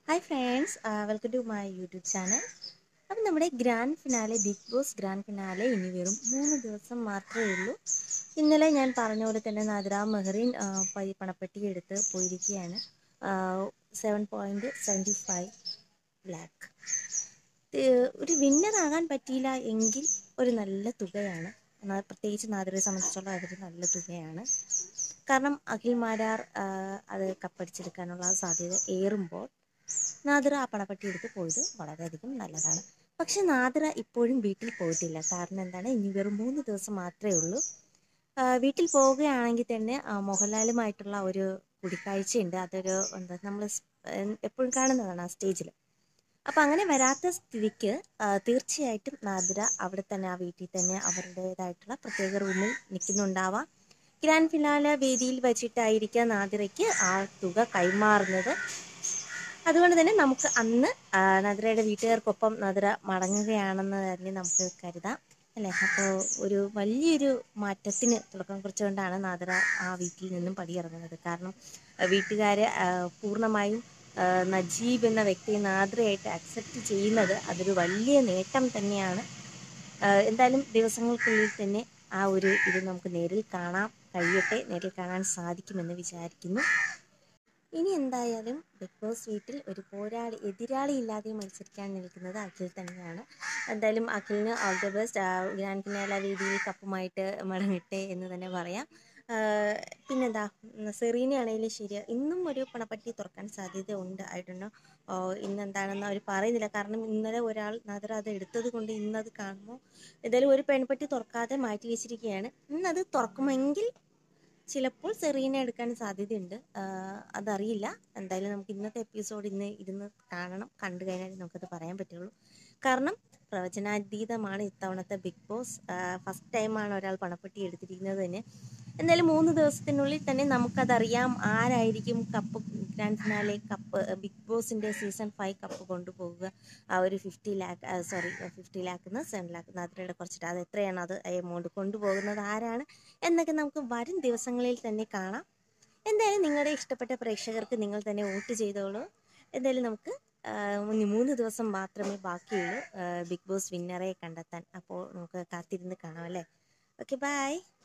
hi friends welcome to my YouTube channel അപ്പം നമ്മുടെ grand finale big boss grand finale ഇനി വെറും മൂന്ന് ദിവസം മാത്രമേ ഉള്ളൂ ഇന്നലെ ഞാൻ പറഞ്ഞ പോലെ തന്നെ നാദിറ മെഹറിൻ ആ, പൈ- പണപ്പെട്ടി എടുത്ത് പോയിരിക്കുകയാണ് seven point seventy five lakh ഒരു വിന്നർ ആകാൻ പറ്റിയില്ല എങ്കിൽ ഒരു നല്ല തുകയാണ് എന്നാൽ പ്രത്യേകിച്ച് നാദിറയെ സംബന്ധിച്ചുള്ള അതൊരു നല്ല തുകയാണ് കാരണം അഖിൽ മാരാർ ആ, അത് കപ്പടിച്ചെടുക്കാനുള്ള സാധ്യത ഏറുമ്പോൾ നാദിറ ആ പണപ്പെട്ടി എടുത്ത് പോയത് വളരെയധികം നല്ലതാണ് പക്ഷെ നാദിറ ഇപ്പോഴും വീട്ടിൽ പോയിട്ടില്ല കാരണം എന്താണ് ഇനി വെറും മൂന്ന് ദിവസം മാത്രമേ ഉള്ളൂ ആ, വീട്ടിൽ പോവുകയാണെങ്കിൽ തന്നെ ആ, മോഹൻലാലുമായിട്ടുള്ള ഒരു കൂടിക്കാഴ്ചയുണ്ട് അതൊരു എന്താ നമ്മൾ എപ്പോഴും കാണുന്നതാണ് ആ സ്റ്റേജിൽ അപ്പം അങ്ങനെ വരാത്ത സ്ഥിതിക്ക് ആ, തീർച്ചയായിട്ടും നാദിര അവിടെ തന്നെ ആ വീട്ടിൽ തന്നെ അവരുടേതായിട്ടുള്ള പ്രത്യേക റൂമിൽ നിൽക്കുന്നുണ്ടാവാം ഗ്രാൻഡ് ഫിനാല വേദിയിൽ വെച്ചിട്ടായിരിക്കാം നാദിറയ്ക്ക് ആ തുക കൈമാറുന്നത് അതുകൊണ്ട് തന്നെ നമുക്ക് അന്ന് ആ, നദിറയുടെ വീട്ടുകാർക്കൊപ്പം നദിറ മടങ്ങുകയാണെന്ന് തന്നെ നമുക്ക് കരുതാം അല്ലേ അപ്പോൾ ഒരു വലിയൊരു മാറ്റത്തിന് തുടക്കം കുറിച്ചുകൊണ്ടാണ് നാദിറ ആ വീട്ടിൽ നിന്നും പടിയിറങ്ങുന്നത് കാരണം വീട്ടുകാർ പൂർണ്ണമായും ആ, നജീബ് എന്ന വ്യക്തിയെ നാദിറയായിട്ട് അക്സെപ്റ്റ് ചെയ്യുന്നത് അതൊരു വലിയ നേട്ടം തന്നെയാണ് ആ, എന്തായാലും ദിവസങ്ങൾക്കുള്ളിൽ തന്നെ ആ ഒരു ഇത് നമുക്ക് നേരിൽ കാണാൻ കഴിയട്ടെ നേരിൽ കാണാൻ സാധിക്കുമെന്ന് വിചാരിക്കുന്നു ഇനി എന്തായാലും ബിഗ് ബോസ് വീട്ടിൽ ഒരു പോരാളി എതിരാളി ഇല്ലാതെ മത്സരിക്കാൻ നിൽക്കുന്നത് അഖിൽ തന്നെയാണ് എന്തായാലും അഖിലിന് all the best grand finale വേദിയിൽ കപ്പുമായിട്ട് മടങ്ങട്ടെ എന്ന് തന്നെ പറയാം ആഹ് പിന്നെന്താ ഉം, സെറീനയാണെങ്കിലും ശരി ഇന്നും ഒരു പണപ്പെട്ടി തുറക്കാൻ സാധ്യത ഉണ്ട് ആയിട്ടുണ്ടോ ഇന്ന് എന്താണെന്ന് അവർ പറയുന്നില്ല കാരണം ഇന്നലെ ഒരാൾ നാദർ അത് എടുത്തത് കൊണ്ട് ഇന്നത് കാണുമ്പോൾ എന്തായാലും ഒരു പെൺപെട്ടി തുറക്കാതെ മാറ്റി വെച്ചിരിക്കുകയാണ് ഇന്നത് തുറക്കുമെങ്കിൽ ചിലപ്പോൾ സെറീന എടുക്കാൻ സാധ്യതയുണ്ട് ആഹ് അതറിയില്ല എന്തായാലും നമുക്ക് ഇന്നത്തെ എപ്പിസോഡ് ഇന്ന് ഇരുന്ന് കാണണം കണ്ടു കഴിഞ്ഞാൽ നമുക്കത് പറയാൻ പറ്റുള്ളൂ കാരണം പ്രവചനാതീതമാണ് ഇത്തവണത്തെ ബിഗ് ബോസ് ഫസ്റ്റ് ടൈമാണ് ഒരാൾ പണപ്പെട്ടി എടുത്തിരിക്കുന്നത് തന്നെ എന്തായാലും മൂന്ന് ദിവസത്തിനുള്ളിൽ തന്നെ നമുക്കതറിയാം ആരായിരിക്കും cup grand finale cup big ബോസിൻ്റെ സീസൺ ഫൈവ് കപ്പ് കൊണ്ടുപോകുക ആ ഒരു fifty lakh sorry fifty lakh seven lakh നാത്രയുടെ കുറച്ചിട്ട് അത് എത്രയാണ് അത് എമൗണ്ട് കൊണ്ടുപോകുന്നത് ആരാണ് എന്നൊക്കെ നമുക്ക് വരും ദിവസങ്ങളിൽ തന്നെ കാണാം എന്തായാലും നിങ്ങളുടെ ഇഷ്ടപ്പെട്ട പ്രേക്ഷകർക്ക് നിങ്ങൾ തന്നെ വോട്ട് ചെയ്തോളൂ എന്തായാലും നമുക്ക് ആ, ഇനി മൂന്ന് ദിവസം മാത്രമേ ബാക്കിയുള്ളൂ ആ, ബിഗ് ബോസ് വിന്നറെ കണ്ടെത്താൻ അപ്പോൾ നമുക്ക് കാത്തിരുന്ന് കാണാം അല്ലേ ഓക്കെ ബൈ